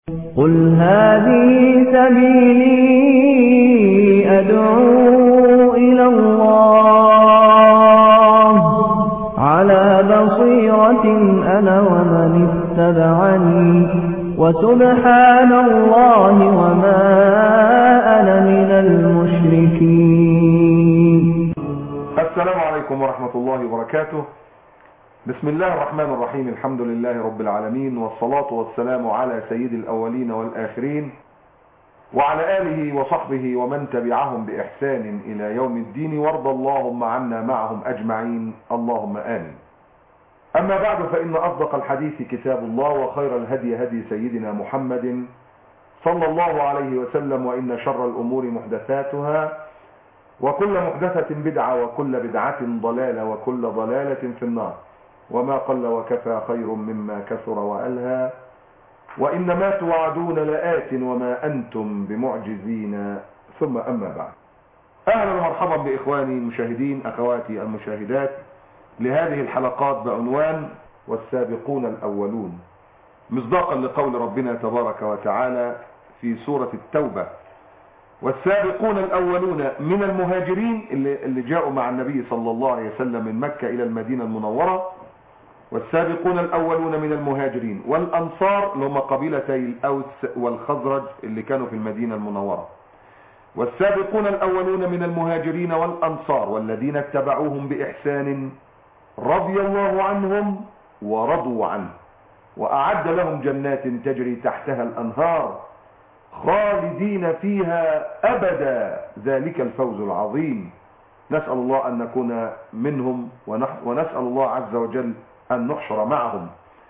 قل هذه سبيلي أدعو إلى الله على بصيرة أنا ومن اتبعني وسبحان الله وما أنا من المشركين السلام عليكم ورحمة الله وبركاته بسم الله الرحمن الرحيم الحمد لله رب العالمين والصلاة والسلام على سيد الأولين والآخرين وعلى آله وصحبه ومن تبعهم بإحسان إلى يوم الدين وارض اللهم عنا معهم أجمعين اللهم آمين أما بعد فإن أصدق الحديث كتاب الله وخير الهدي هدي سيدنا محمد صلى الله عليه وسلم وإن شر الأمور محدثاتها وكل محدثة بدعة وكل بدعة ضلالة وكل ضلالة في النار وما قل وكفى خير مما كثر وألهى وإنما توعدون لآت وما أنتم بمعجزين ثم أما بعد أهلا ومرحبا بإخواني المشاهدين أخواتي المشاهدات لهذه الحلقات بعنوان والسابقون الأولون مصداقا لقول ربنا تبارك وتعالى في سورة التوبة والسابقون الأولون من المهاجرين اللي, اللي جاءوا مع النبي صلى الله عليه وسلم من مكة إلى المدينة المنورة والسابقون الأولون من المهاجرين والأنصار اللي هم قبيلتي الأوس والخزرج اللي كانوا في المدينة المنورة والسابقون الأولون من المهاجرين والأنصار والذين اتبعوهم بإحسان رضي الله عنهم ورضوا عنه وأعد لهم جنات تجري تحتها الأنهار خالدين فيها أبدا ذلك الفوز العظيم نسأل الله أن نكون منهم ونسأل الله عز وجل أن نحشر معهم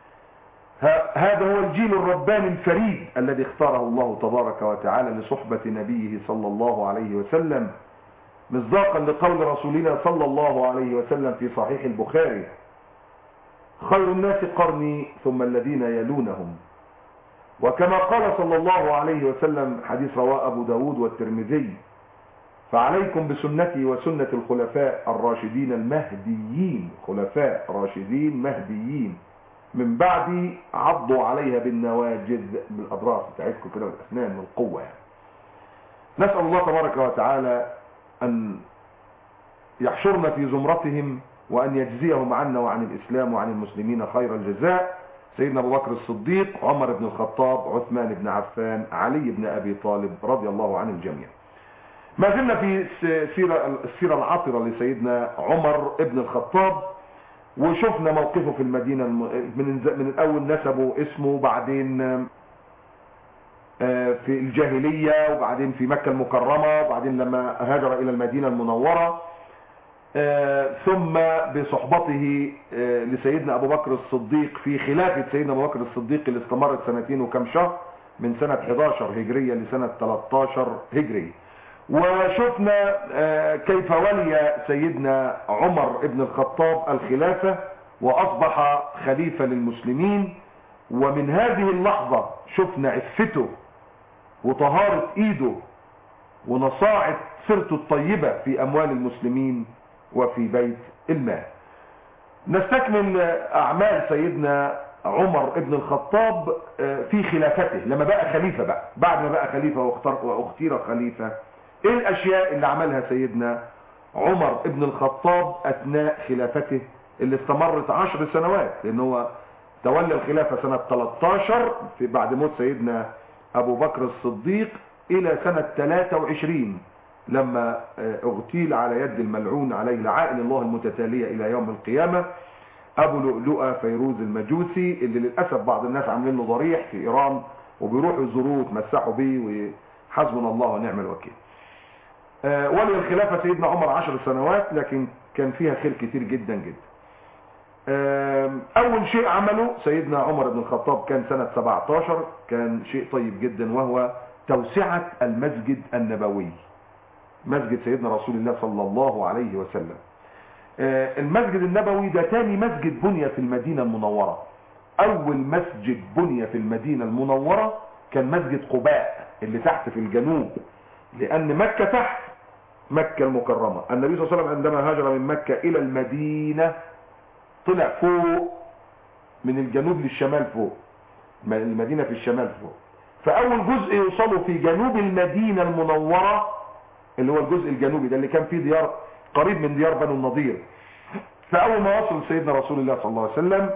هذا هو الجيل الرباني الفريد الذي اختاره الله تبارك وتعالى لصحبة نبيه صلى الله عليه وسلم مصداقا لقول رسولنا صلى الله عليه وسلم في صحيح البخاري خير الناس قرني ثم الذين يلونهم وكما قال صلى الله عليه وسلم حديث رواه أبو داود والترمذي فعليكم بسنتي وسنة الخلفاء الراشدين المهديين خلفاء راشدين مهديين من بعد عضوا عليها بالنواجذ بالأضراس بتاعتكم كده والأسنان والقوة يعني. نسأل الله تبارك وتعالى أن يحشرنا في زمرتهم وأن يجزيهم عنا وعن الإسلام وعن المسلمين خير الجزاء سيدنا أبو بكر الصديق عمر بن الخطاب عثمان بن عفان علي بن أبي طالب رضي الله عن الجميع ما زلنا في السيرة, السيرة العاطرة لسيدنا عمر بن الخطاب وشفنا موقفه في المدينة من من الأول نسبه اسمه بعدين في الجاهلية وبعدين في مكة المكرمة وبعدين لما هاجر إلى المدينة المنورة ثم بصحبته لسيدنا أبو بكر الصديق في خلافة سيدنا أبو بكر الصديق اللي استمرت سنتين وكم شهر من سنة 11 هجرية لسنة 13 هجري وشفنا كيف ولي سيدنا عمر بن الخطاب الخلافة وأصبح خليفة للمسلمين ومن هذه اللحظة شفنا عفته وطهارة ايده ونصاعة سيرته الطيبة في اموال المسلمين وفي بيت المال نستكمل اعمال سيدنا عمر ابن الخطاب في خلافته لما بقى خليفة بقى بعد ما بقى خليفة واختير خليفة ايه الاشياء اللي عملها سيدنا عمر ابن الخطاب اثناء خلافته اللي استمرت عشر سنوات لان هو تولى الخلافة سنة 13 في بعد موت سيدنا ابو بكر الصديق الى سنة 23 لما اغتيل على يد الملعون عليه لعائن الله المتتالية الى يوم القيامة ابو لؤلؤة فيروز المجوسي اللي للأسف بعض الناس عاملين له ضريح في ايران وبيروحوا يزوروه ويتمسحوا بيه وحسبنا الله ونعم الوكيل ولي الخلافة سيدنا عمر عشر سنوات لكن كان فيها خير كتير جدا جدا اول شيء عمله سيدنا عمر بن الخطاب كان سنة 17 كان شيء طيب جدا وهو توسعة المسجد النبوي مسجد سيدنا رسول الله صلى الله عليه وسلم المسجد النبوي ده تاني مسجد بني في المدينة المنورة اول مسجد بني في المدينة المنورة كان مسجد قباء اللي تحت في الجنوب لان مكة تحت مكة المكرمة النبي صلى الله عليه وسلم عندما هاجر من مكة الى المدينة طلع فوق من الجنوب للشمال فوق المدينة في الشمال فوق فاول جزء يوصلوا في جنوب المدينة المنورة اللي هو الجزء الجنوبي ده اللي كان فيه ديار قريب من ديار بنو النضير فاول ما وصل سيدنا رسول الله صلى الله عليه وسلم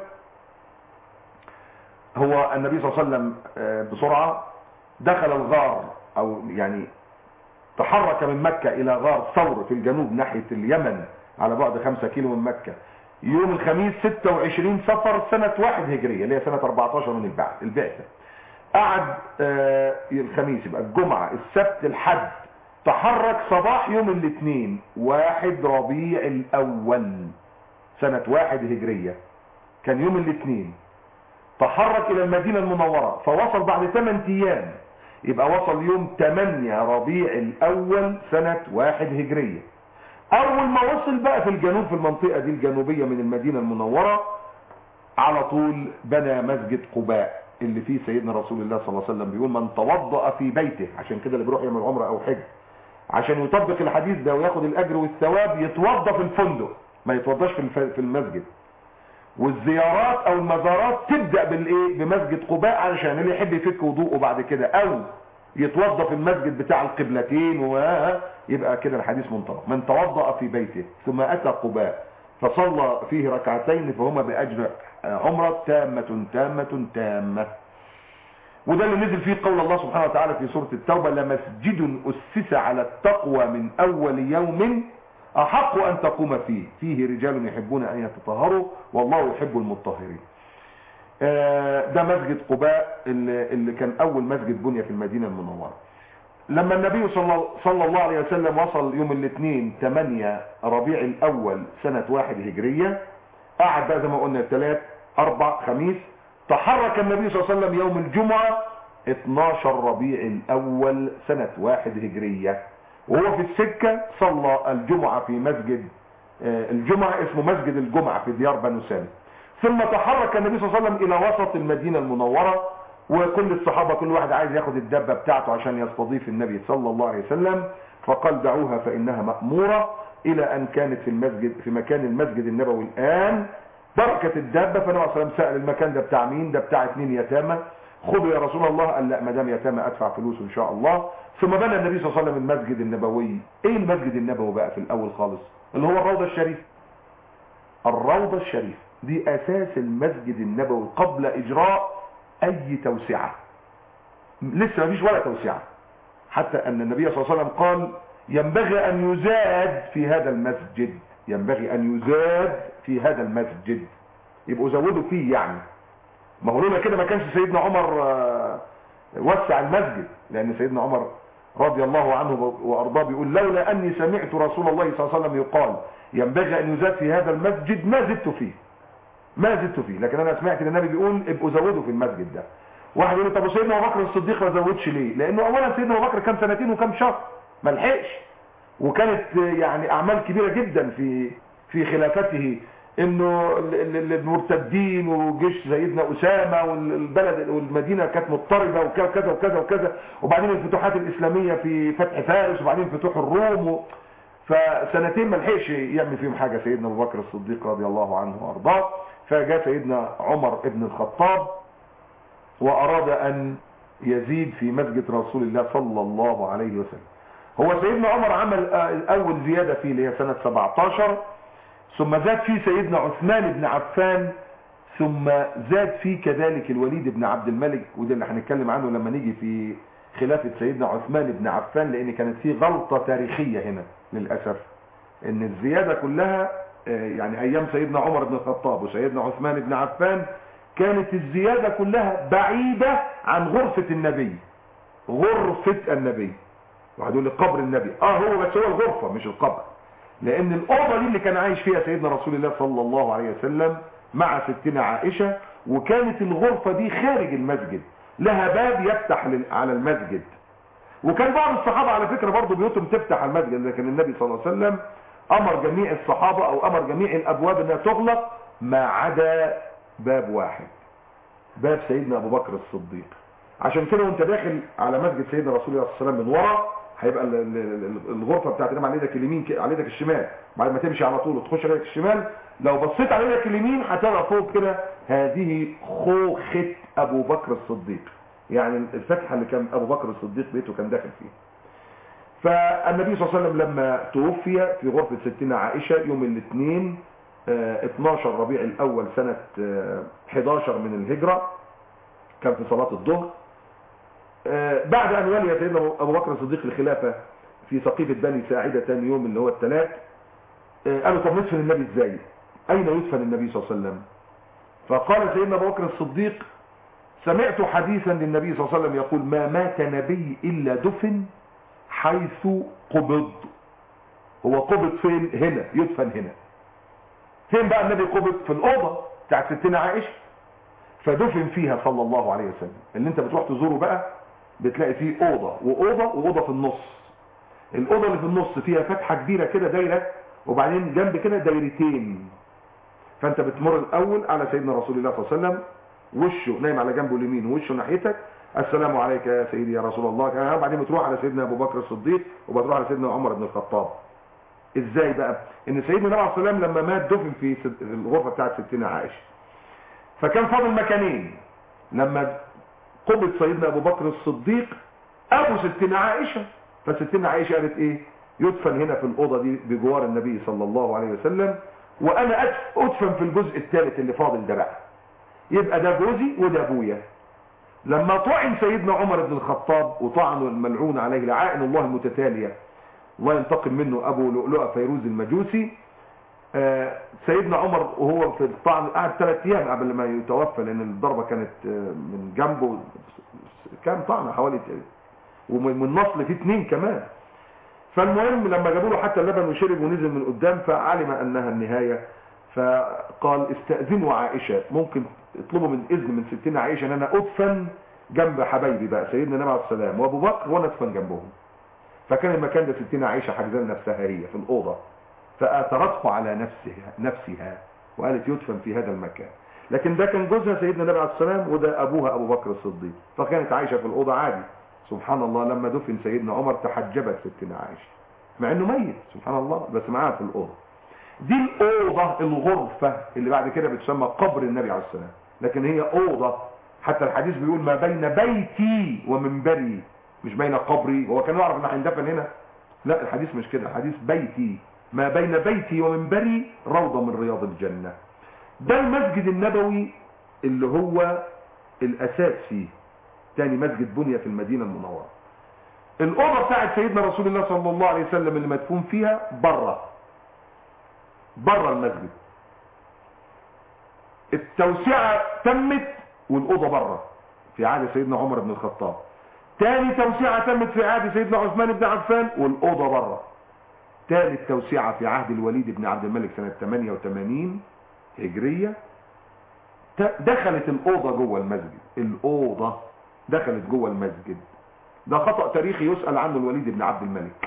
هو النبي صلى الله عليه وسلم بسرعة دخل الغار او يعني تحرك من مكة الى غار ثور في الجنوب ناحية اليمن على بعد خمسة كيلو من مكة يوم الخميس 26 صفر سنة واحد هجرية اللي هي سنة 14 من البعث البعثة قعد آه الخميس يبقى الجمعة السبت الحد تحرك صباح يوم الاثنين واحد ربيع الاول سنة واحد هجرية كان يوم الاثنين تحرك الى المدينة المنورة فوصل بعد 8 ايام يبقى وصل يوم 8 ربيع الاول سنة واحد هجرية اول ما وصل بقى في الجنوب في المنطقة دي الجنوبية من المدينة المنورة على طول بنى مسجد قباء اللي فيه سيدنا رسول الله صلى الله عليه وسلم بيقول من توضأ في بيته عشان كده اللي بيروح يعمل عمره او حج عشان يطبق الحديث ده وياخد الاجر والثواب يتوضى في الفندق ما يتوضاش في في المسجد والزيارات او المزارات تبدا بالايه بمسجد قباء علشان اللي يحب يفك وضوءه بعد كده او يتوضى في المسجد بتاع القبلتين ويبقى كده الحديث منطبق من توضأ في بيته ثم اتى قباء فصلى فيه ركعتين فهما باجر عمره تامه تامه تامه وده اللي نزل فيه قول الله سبحانه وتعالى في سورة التوبة لمسجد أسس على التقوى من أول يوم أحق أن تقوم فيه فيه رجال يحبون أن يتطهروا والله يحب المطهرين ده مسجد قباء اللي كان أول مسجد بني في المدينة المنورة لما النبي صلى الله عليه وسلم وصل يوم الاثنين 8 ربيع الأول سنة واحد هجرية قعد بقى زي ما قلنا الثلاث أربع خميس تحرك النبي صلى الله عليه وسلم يوم الجمعة 12 ربيع الأول سنة واحد هجرية وهو في السكة صلى الجمعة في مسجد الجمعة اسمه مسجد الجمعة في ديار بنو سالم ثم تحرك النبي صلى الله عليه وسلم إلى وسط المدينة المنورة وكل الصحابة كل واحد عايز ياخد الدبة بتاعته عشان يستضيف النبي صلى الله عليه وسلم فقال دعوها فإنها مأمورة إلى أن كانت في المسجد في مكان المسجد النبوي الآن بركة الدابة فالنبي صلى الله عليه وسلم سأل المكان ده بتاع مين ده بتاع اتنين يتامى خذوا يا رسول الله قال لا ما دام يتامى ادفع فلوس ان شاء الله ثم بنى النبي صلى الله عليه وسلم المسجد النبوي ايه المسجد النبوي بقى في الاول خالص اللي هو الروضة الشريف الروضة الشريف دي اساس المسجد النبوي قبل اجراء اي توسعة لسه ما فيش ولا توسعة حتى ان النبي صلى الله عليه وسلم قال ينبغي ان يزاد في هذا المسجد ينبغي ان يزاد في هذا المسجد يبقوا زودوا فيه يعني ما هو لولا كده ما كانش سيدنا عمر وسع المسجد لان سيدنا عمر رضي الله عنه وارضاه بيقول لولا اني سمعت رسول الله صلى الله عليه وسلم يقال ينبغي ان يزاد في هذا المسجد ما زدت فيه ما زدت فيه لكن انا سمعت ان النبي بيقول ابقوا زودوا في المسجد ده واحد يقول طب سيدنا ابو بكر الصديق ما زودش ليه لانه اولا سيدنا ابو بكر كان سنتين وكم شهر ما لحقش وكانت يعني اعمال كبيره جدا في في خلافته انه المرتدين وجيش سيدنا اسامه والبلد والمدينه كانت مضطربه وكذا وكذا وكذا وبعدين الفتوحات الاسلاميه في فتح فارس وبعدين فتوح الروم و... فسنتين ما لحقش يعمل فيهم حاجه سيدنا ابو بكر الصديق رضي الله عنه وارضاه فجاء سيدنا عمر ابن الخطاب واراد ان يزيد في مسجد رسول الله صلى الله عليه وسلم هو سيدنا عمر عمل اول زياده فيه اللي هي سنه 17 ثم زاد فيه سيدنا عثمان بن عفان ثم زاد فيه كذلك الوليد بن عبد الملك وده اللي هنتكلم عنه لما نيجي في خلافة سيدنا عثمان بن عفان لان كانت فيه غلطة تاريخية هنا للأسف ان الزيادة كلها يعني ايام سيدنا عمر بن الخطاب وسيدنا عثمان بن عفان كانت الزيادة كلها بعيدة عن غرفة النبي غرفة النبي واحد يقول لي قبر النبي اه هو بس هو الغرفة مش القبر لان الاوضه دي اللي كان عايش فيها سيدنا رسول الله صلى الله عليه وسلم مع ستنا عائشه وكانت الغرفه دي خارج المسجد لها باب يفتح على المسجد وكان بعض الصحابه على فكره برضه بيوتهم تفتح على المسجد لكن النبي صلى الله عليه وسلم امر جميع الصحابه او امر جميع الابواب انها تغلق ما عدا باب واحد باب سيدنا ابو بكر الصديق عشان كده وانت داخل على مسجد سيدنا رسول الله صلى الله عليه وسلم من ورا هيبقى الغرفه بتاعت الامام على ايدك اليمين على ايدك الشمال بعد ما تمشي على طول وتخش على ايدك الشمال لو بصيت على ايدك اليمين هتلاقي فوق كده هذه خوخه ابو بكر الصديق يعني الفتحة اللي كان ابو بكر الصديق بيته كان داخل فيها فالنبي صلى الله عليه وسلم لما توفي في غرفة ستنا عائشة يوم الاثنين آه، 12 ربيع الاول سنة آه، 11 من الهجرة كان في صلاة الظهر آه، بعد ان ولي سيدنا ابو بكر الصديق الخلافة في سقيفة بني ساعدة ثاني يوم اللي هو الثلاث آه، قالوا طب ندفن النبي ازاي اين يدفن النبي صلى الله عليه وسلم فقال سيدنا ابو بكر الصديق سمعت حديثا للنبي صلى الله عليه وسلم يقول ما مات نبي الا دفن حيث قبض هو قبض فين هنا يدفن هنا فين بقى النبي قبض في الاوضه بتاعت ستنا عائشه فدفن فيها صلى الله عليه وسلم اللي انت بتروح تزوره بقى بتلاقي فيه اوضه واوضه واوضه في النص الاوضه اللي في النص فيها فتحه كبيره كده دايره وبعدين جنب كده دايرتين فانت بتمر الاول على سيدنا رسول الله صلى الله عليه وسلم وشه نايم على جنبه اليمين ووشه ناحيتك السلام عليك يا سيدي يا رسول الله وبعدين بتروح على سيدنا ابو بكر الصديق وبتروح على سيدنا عمر بن الخطاب ازاي بقى ان سيدنا النبي عليه الصلاه والسلام لما مات دفن في سد- في الغرفه بتاعت ستنا عائشه فكان فاضل مكانين لما قبض سيدنا ابو بكر الصديق ابو ستنا عائشه فستنا عائشه قالت ايه يدفن هنا في الاوضه دي بجوار النبي صلى الله عليه وسلم وانا أدف- ادفن في الجزء الثالث اللي فاضل ده بقى يبقى ده جوزي وده ابويا لما طعن سيدنا عمر بن الخطاب وطعنه الملعون عليه لعائن الله المتتاليه الله ينتقم منه ابو لؤلؤه فيروز المجوسي آه، سيدنا عمر وهو في الطعن قعد ثلاث ايام قبل ما يتوفى لان الضربه كانت آه، من جنبه كام طعنه حوالي ومن من نصل في اثنين كمان فالمهم لما جابوا له حتى اللبن وشرب ونزل من قدام فعلم انها النهايه فقال استاذنوا عائشه ممكن اطلبوا من اذن من ستنا عائشه ان انا ادفن جنب حبايبي بقى سيدنا النبي عليه السلام وابو بكر وانا ادفن جنبهم فكان المكان ده ستنا عائشه حجزه نفسها هي في الاوضه فاثرته على نفسها نفسها وقالت يدفن في هذا المكان لكن ده كان جوزها سيدنا النبي عليه السلام وده ابوها ابو بكر الصديق فكانت عايشه في الاوضه عادي سبحان الله لما دفن سيدنا عمر تحجبت ستنا عائشه مع انه ميت سبحان الله بس معاها في الاوضه دي الاوضه الغرفه اللي بعد كده بتسمى قبر النبي عليه السلام لكن هي اوضه حتى الحديث بيقول ما بين بيتي ومنبري مش بين قبري هو كان يعرف ان هيندفن هنا لا الحديث مش كده الحديث بيتي ما بين بيتي ومنبري روضه من رياض الجنه ده المسجد النبوي اللي هو الاساس فيه تاني مسجد بني في المدينه المنوره الاوضه بتاعت سيدنا رسول الله صلى الله عليه وسلم اللي مدفون فيها بره بره المسجد التوسعه تمت والاوضه بره في عهد سيدنا عمر بن الخطاب تاني توسعه تمت في عهد سيدنا عثمان بن عفان والاوضه بره ثالث توسعه في عهد الوليد بن عبد الملك سنه 88 هجريه ت- دخلت الاوضه جوه المسجد الاوضه دخلت جوه المسجد ده خطأ تاريخي يسأل عنه الوليد بن عبد الملك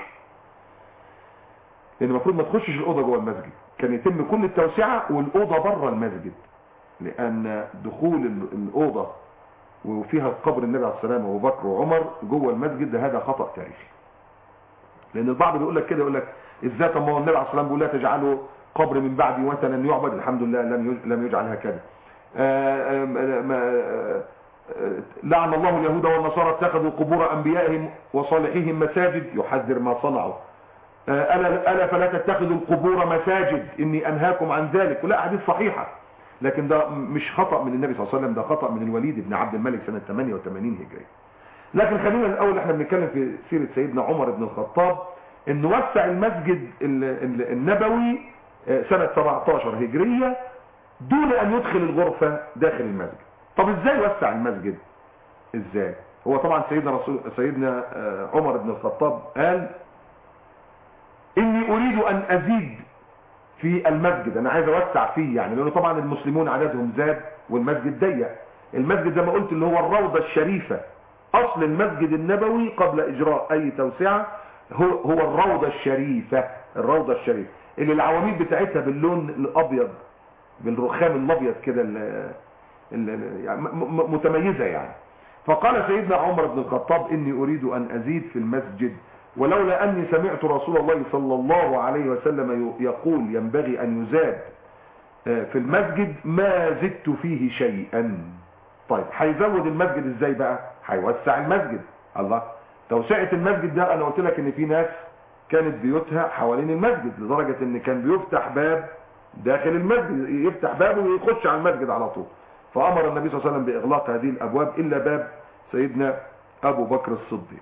لان المفروض ما تخشش الاوضه جوه المسجد كان يتم كل التوسعه والاوضه بره المسجد لان دخول ال- الاوضه وفيها قبر النبي عليه السلام وابو بكر وعمر جوه المسجد ده هذا خطأ تاريخي لان البعض بيقول لك كده يقول لك ازاي طب ما هو النبي عليه السلام بيقول لا تجعلوا قبر من بعدي وثنا يعبد الحمد لله لم يج- لم يجعل هكذا آه، آم، آه، ما- آه، آه، لعن الله اليهود والنصارى اتخذوا قبور انبيائهم وصالحيهم مساجد يحذر ما صنعوا آه، الا الا فلا تتخذوا القبور مساجد اني انهاكم عن ذلك ولا حديث صحيحه لكن ده مش خطا من النبي صلى الله عليه وسلم ده خطا من الوليد بن عبد الملك سنه 88 هجريه لكن خلينا الاول احنا بنتكلم في سيره سيدنا عمر بن الخطاب ان وسع المسجد ال- ال- النبوي آه، سنه 17 هجريه دون ان يدخل الغرفه داخل المسجد طب ازاي وسع المسجد ازاي هو طبعا سيدنا رسول سيدنا آه، عمر بن الخطاب قال اني اريد ان ازيد في المسجد انا عايز اوسع فيه يعني لانه طبعا المسلمون عددهم زاد والمسجد ضيق المسجد زي ما قلت اللي هو الروضه الشريفه اصل المسجد النبوي قبل اجراء اي توسعه هو هو الروضه الشريفه الروضه الشريفه اللي العواميد بتاعتها باللون الابيض بالرخام الابيض كده ال- ال- ال- يعني م- م- متميزه يعني فقال سيدنا عمر بن الخطاب اني اريد ان ازيد في المسجد ولولا اني سمعت رسول الله صلى الله عليه وسلم ي- يقول ينبغي ان يزاد آه، في المسجد ما زدت فيه شيئا طيب هيزود المسجد ازاي بقى هيوسع المسجد الله توسعه المسجد ده انا قلت لك ان في ناس كانت بيوتها حوالين المسجد لدرجه ان كان بيفتح باب داخل المسجد يفتح بابه ويخش على المسجد على طول فامر النبي صلى الله عليه وسلم باغلاق هذه الابواب الا باب سيدنا ابو بكر الصديق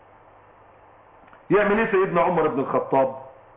يعمل ايه سيدنا عمر بن الخطاب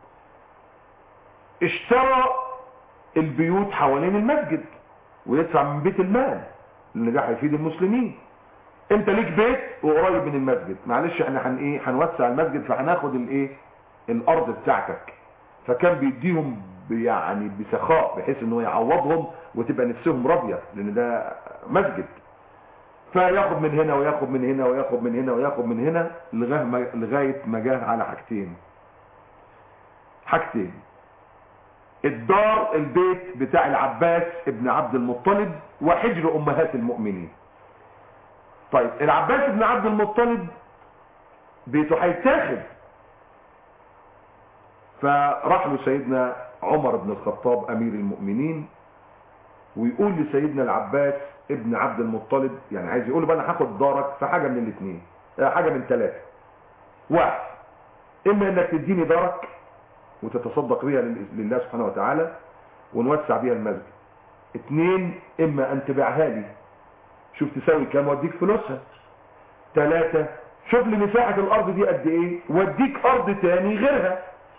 اشترى البيوت حوالين المسجد ويدفع من بيت المال لان ده هيفيد المسلمين انت ليك بيت وقريب من المسجد معلش احنا هن ايه هنوسع المسجد فهناخد الايه الارض بتاعتك فكان بيديهم يعني بسخاء بحيث انه يعوضهم وتبقى نفسهم راضيه لان ده مسجد فياخد من هنا وياخد من هنا وياخد من هنا وياخد من هنا لغايه ما لغايه ما جه على حاجتين حاجتين الدار البيت بتاع العباس ابن عبد المطلب وحجر امهات المؤمنين طيب العباس ابن عبد المطلب بيته هيتاخد فراح له سيدنا عمر بن الخطاب امير المؤمنين ويقول لسيدنا العباس ابن عبد المطلب يعني عايز يقول له بقى انا هاخد دارك في حاجه من الاثنين حاجه من ثلاثه واحد اما انك تديني دارك وتتصدق بيها لله سبحانه وتعالى ونوسع بيها المسجد اثنين اما ان تبيعها لي شوف تساوي كام واديك فلوسها ثلاثة شوف لي مساحة الارض دي قد ايه واديك ارض تاني غيرها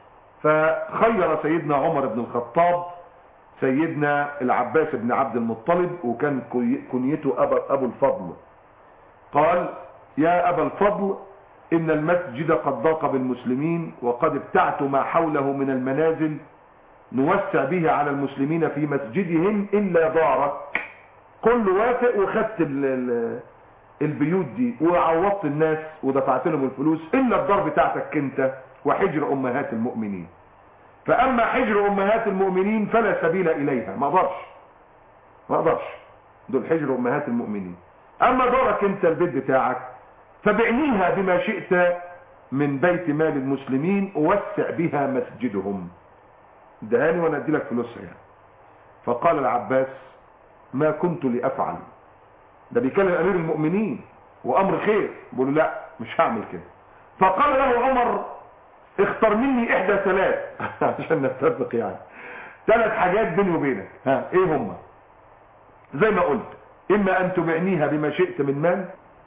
فخير سيدنا عمر بن الخطاب سيدنا العباس بن عبد المطلب وكان كنيته أبا أبو الفضل قال يا أبا الفضل إن المسجد قد ضاق بالمسلمين وقد ابتعت ما حوله من المنازل نوسع به على المسلمين في مسجدهم إلا دارك كل وافق وخدت البيوت دي وعوضت الناس ودفعت لهم الفلوس إلا الدار بتاعتك انت وحجر أمهات المؤمنين فأما حجر أمهات المؤمنين فلا سبيل إليها ما اقدرش ما اقدرش دول حجر أمهات المؤمنين أما دارك أنت البيت بتاعك فبعنيها بما شئت من بيت مال المسلمين ووسع بها مسجدهم دهاني وانا ادي لك فلوسها يعني فقال العباس ما كنت لأفعل ده بيكلم أمير المؤمنين وأمر خير بيقول لا مش هعمل كده فقال له عمر اختار مني احدى ثلاث عشان نتفق يعني ثلاث حاجات بيني وبينك ها ايه هما زي ما قلت اما ان تبعنيها بما شئت من مال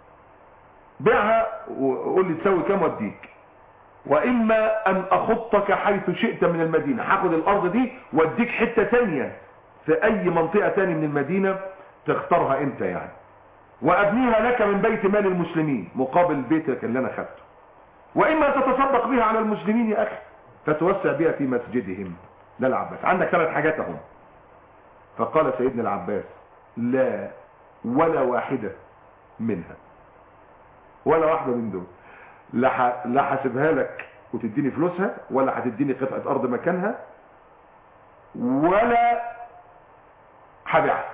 بيعها وقول لي تسوي كام واديك واما ان اخطك حيث شئت من المدينة هاخد الارض دي واديك حتة تانية في اي منطقة تانية من المدينة تختارها انت يعني وابنيها لك من بيت مال المسلمين مقابل بيتك اللي انا خدته واما تتصدق بها على المسلمين يا اخي فتوسع بها في مسجدهم ده العباس عندك ثلاث حاجات اهم فقال سيدنا العباس لا ولا واحدة منها ولا واحدة من دول لا لا حاسبها لك وتديني فلوسها ولا هتديني قطعة ارض مكانها ولا هبيعها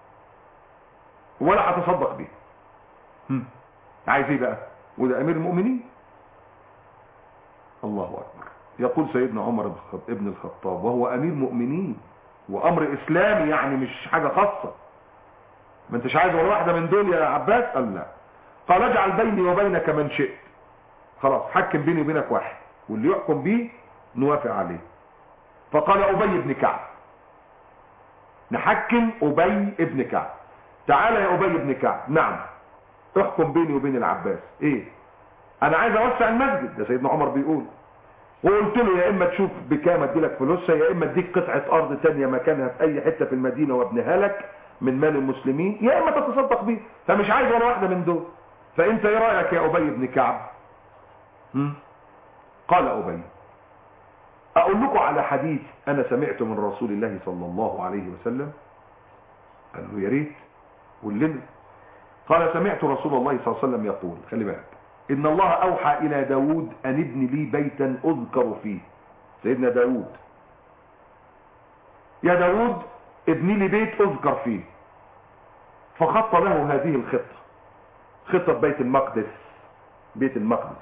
ولا هتصدق بيها عايز ايه بقى وده امير المؤمنين الله أكبر يقول سيدنا عمر ابن الخطاب وهو أمير مؤمنين وأمر إسلامي يعني مش حاجة خاصة ما انتش عايز ولا واحدة من دول يا عباس قال لا قال اجعل بيني وبينك من شئت خلاص حكم بيني وبينك واحد واللي يحكم بيه نوافق عليه فقال أبي بن كعب نحكم أبي بن كعب تعالى يا أبي بن كعب نعم احكم بيني وبين العباس ايه انا عايز اوسع المسجد ده سيدنا عمر بيقول وقلت له يا اما تشوف بكام ادي لك فلوسها يا اما اديك قطعه ارض تانية مكانها في اي حته في المدينه وابنها لك من مال المسلمين يا اما تتصدق بيه فمش عايز ولا واحده من دول فانت ايه رايك يا ابي بن كعب هم؟ قال ابي اقول لكم على حديث انا سمعته من رسول الله صلى الله عليه وسلم قال له يا ريت قول لنا قال سمعت رسول الله صلى الله عليه وسلم يقول خلي بالك إن الله أوحى إلى داود أن ابن لي بيتا أذكر فيه سيدنا داود يا داود ابن لي بيت أذكر فيه فخط له هذه الخطة خطة بيت المقدس بيت المقدس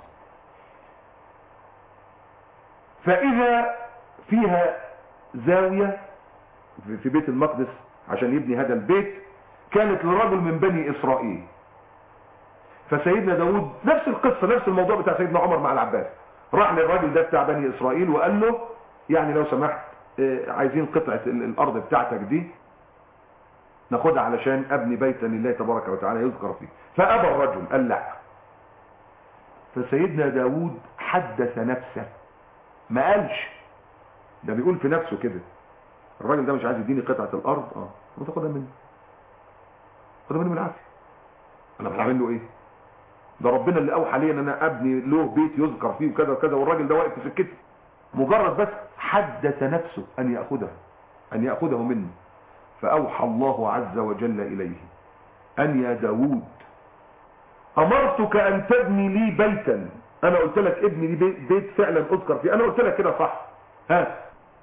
فإذا فيها زاوية في بيت المقدس عشان يبني هذا البيت كانت لرجل من بني اسرائيل فسيدنا داود نفس القصة نفس الموضوع بتاع سيدنا عمر مع العباس راح للراجل ده بتاع بني اسرائيل وقال له يعني لو سمحت اه عايزين قطعة الارض بتاعتك دي ناخدها علشان ابني بيتا لله تبارك وتعالى يذكر فيه فابى الرجل قال لا فسيدنا داود حدث نفسه ما قالش ده بيقول في نفسه كده الراجل ده مش عايز يديني قطعة الارض اه وتاخدها مني خدها مني بالعافية انا بعمل له ايه ده ربنا اللي اوحى لي ان انا ابني له بيت يذكر فيه وكذا وكذا والراجل ده واقف في سكتي مجرد بس حدث نفسه ان ياخذه ان ياخذه منه فاوحى الله عز وجل اليه ان يا داوود امرتك ان تبني لي بيتا انا قلت لك ابني لي بيت فعلا اذكر فيه انا قلت لك كده صح ها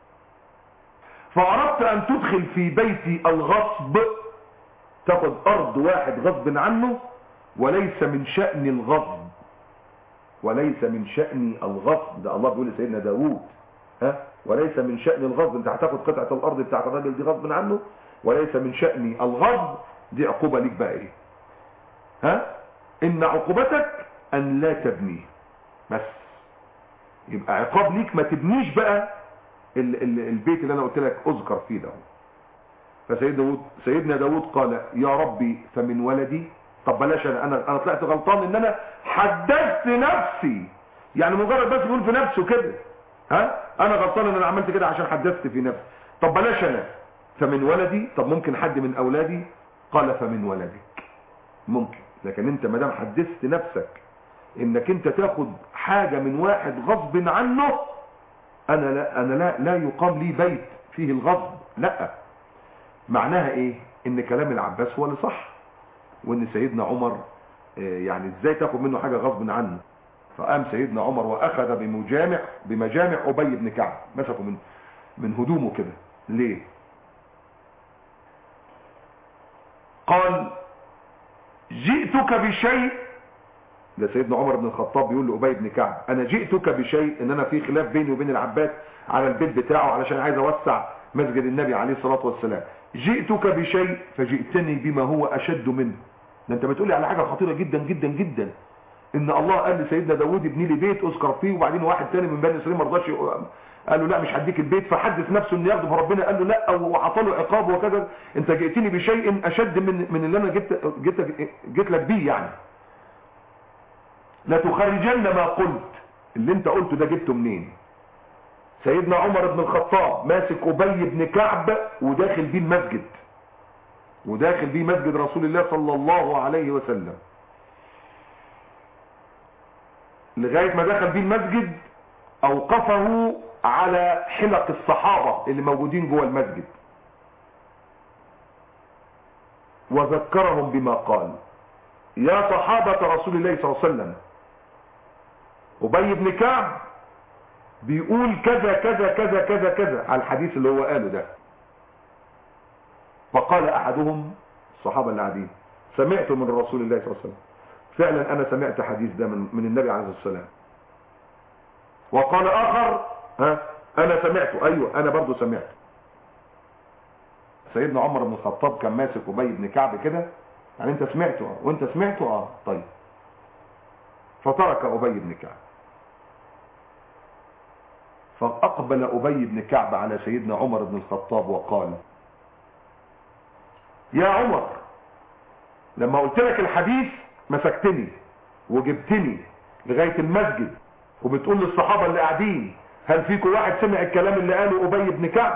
فاردت ان تدخل في بيتي الغصب تاخد ارض واحد غصب عنه وليس من شأن الغصب وليس من شأن الغصب ده الله بيقول لسيدنا داوود ها وليس من شأن الغصب انت هتاخد قطعة الارض بتاعت الراجل دي غصب عنه وليس من شأن الغصب دي عقوبة ليك بقى ايه ها ان عقوبتك ان لا تبني بس يبقى عقاب ليك ما تبنيش بقى ال ال البيت اللي انا قلت لك اذكر فيه ده فسيدنا داود سيدنا داود قال يا ربي فمن ولدي طب بلاش انا انا انا طلعت غلطان ان انا حدثت نفسي يعني مجرد بس يقول في نفسه كده ها انا غلطان ان انا عملت كده عشان حدثت في نفسي طب بلاش انا فمن ولدي طب ممكن حد من اولادي قال فمن ولدك ممكن لكن انت ما دام حدثت نفسك انك انت تاخد حاجه من واحد غصب عنه انا لا انا لا لا يقام لي بيت فيه الغصب لا معناها ايه ان كلام العباس هو اللي صح وان سيدنا عمر يعني ازاي تاخد منه حاجة غصب عنه فقام سيدنا عمر واخذ بمجامع بمجامع ابي بن كعب مسكه من من هدومه كده ليه قال جئتك بشيء ده سيدنا عمر بن الخطاب بيقول لأبي بن كعب انا جئتك بشيء ان انا في خلاف بيني وبين العباس على البيت بتاعه علشان عايز اوسع مسجد النبي عليه الصلاة والسلام جئتك بشيء فجئتني بما هو اشد منه ده انت بتقولي على حاجة خطيرة جدا جدا جدا ان الله قال لسيدنا داود ابني لي بيت اذكر فيه وبعدين واحد تاني من بني اسرائيل ما رضاش قال له لا مش هديك البيت فحدث نفسه انه ياخده فربنا قال له لا وعطى له عقاب وكذا انت جئتني بشيء اشد من من اللي انا جيت جيت جيت لك بيه يعني لا تخرجن ما قلت اللي انت قلته ده جبته منين سيدنا عمر بن الخطاب ماسك ابي بن كعب وداخل بيه المسجد وداخل بيه مسجد رسول الله صلى الله عليه وسلم لغاية ما دخل بيه المسجد اوقفه على حلق الصحابة اللي موجودين جوه المسجد وذكرهم بما قال يا صحابة رسول الله صلى الله عليه وسلم أبي بن كعب بيقول كذا كذا كذا كذا كذا على الحديث اللي هو قاله ده فقال أحدهم الصحابة اللي قاعدين سمعت من رسول الله صلى الله عليه وسلم فعلا أنا سمعت حديث ده من, من النبي عليه الصلاة والسلام وقال آخر ها أنا سمعته أيوة أنا برضو سمعت سيدنا عمر بن الخطاب كان ماسك أبي بن كعب كده يعني انت سمعته اه وانت سمعته اه طيب فترك ابي بن كعب فاقبل ابي بن كعب على سيدنا عمر بن الخطاب وقال يا عمر لما قلت لك الحديث مسكتني وجبتني لغاية المسجد وبتقول للصحابة اللي قاعدين هل فيكم واحد سمع الكلام اللي قاله ابي بن كعب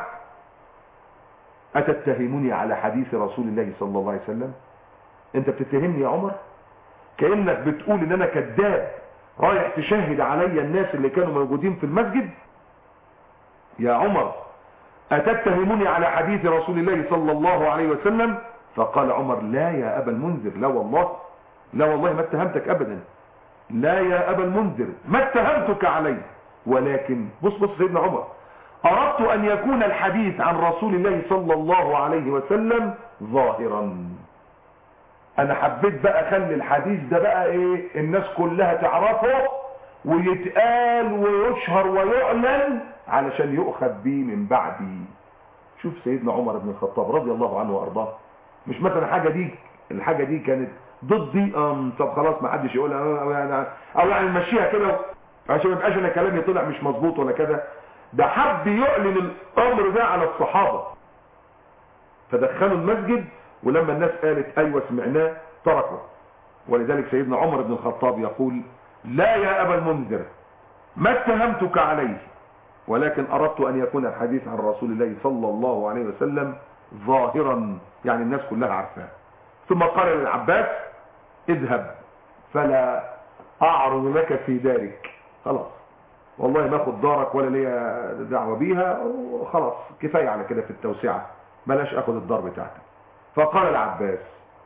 اتتهمني على حديث رسول الله صلى الله عليه وسلم انت بتتهمني يا عمر كأنك بتقول ان انا كذاب رايح تشهد عليا الناس اللي كانوا موجودين في المسجد يا عمر اتتهمني على حديث رسول الله صلى الله عليه وسلم فقال عمر لا يا ابا المنذر لا والله لا والله ما اتهمتك ابدا لا يا ابا المنذر ما اتهمتك عليه ولكن بص بص سيدنا عمر اردت ان يكون الحديث عن رسول الله صلى الله عليه وسلم ظاهرا انا حبيت بقى اخلي الحديث ده بقى ايه الناس كلها تعرفه ويتقال ويشهر ويعلن علشان يؤخذ بيه من بعدي شوف سيدنا عمر بن الخطاب رضي الله عنه وارضاه مش مثلا حاجة دي الحاجة دي كانت ضدي ام طب خلاص ما حدش يقولها او يعني او يعني نمشيها كده عشان ما يبقاش انا كلامي طلع مش مظبوط ولا كده ده حب يعلن الامر ده على الصحابة فدخلوا المسجد ولما الناس قالت ايوه سمعناه تركوا ولذلك سيدنا عمر بن الخطاب يقول لا يا ابا المنذر ما اتهمتك عليه ولكن اردت ان يكون الحديث عن رسول الله صلى الله عليه وسلم ظاهرا يعني الناس كلها عارفاه ثم قال للعباس اذهب فلا اعرض لك في دارك خلاص والله ما اخد دارك ولا ليا دعوه بيها وخلاص كفايه على كده في التوسعه بلاش اخد الدار بتاعتك فقال العباس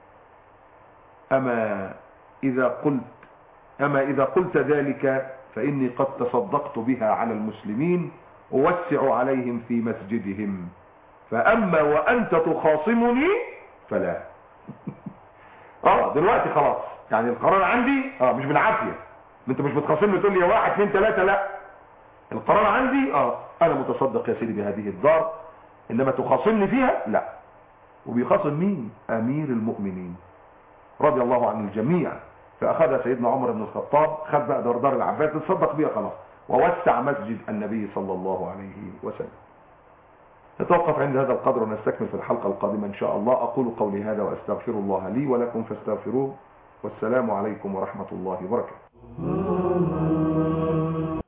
اما اذا قلت اما اذا قلت ذلك فاني قد تصدقت بها على المسلمين اوسع عليهم في مسجدهم فاما وانت تخاصمني فلا اه دلوقتي خلاص يعني القرار عندي اه مش بالعافيه انت مش بتخاصمني تقول لي يا واحد اثنين ثلاثه لا القرار عندي اه انا متصدق يا سيدي بهذه الدار انما تخاصمني فيها لا وبيخاصم مين امير المؤمنين رضي الله عن الجميع فاخذها سيدنا عمر بن الخطاب خد بقى دار دار العباس تصدق بيها خلاص ووسع مسجد النبي صلى الله عليه وسلم نتوقف عند هذا القدر ونستكمل في الحلقة القادمة إن شاء الله أقول قولي هذا وأستغفر الله لي ولكم فاستغفروه والسلام عليكم ورحمة الله وبركاته